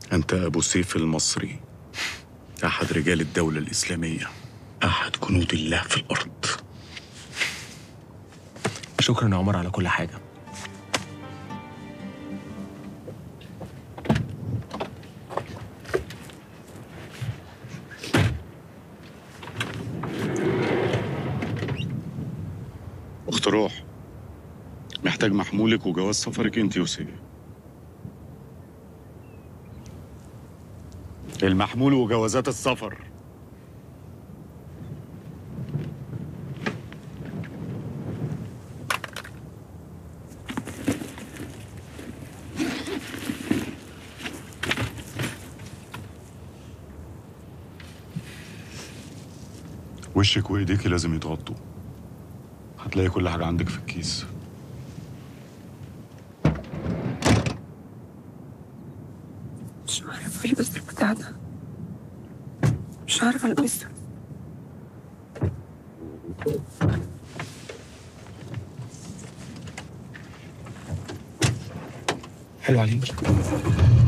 أنت أبو سيف المصري أحد رجال الدولة الإسلامية أحد جنود الله في الأرض شكرا يا عمر على كل حاجة أخت روح محتاج محمولك وجواز سفرك أنت وسيف المحمول وجوازات السفر وشك وايديكي لازم يتغطوا هتلاقي كل حاجة عندك في الكيس مش عارف البس البتاع ده مش عارف البسه حلو عليك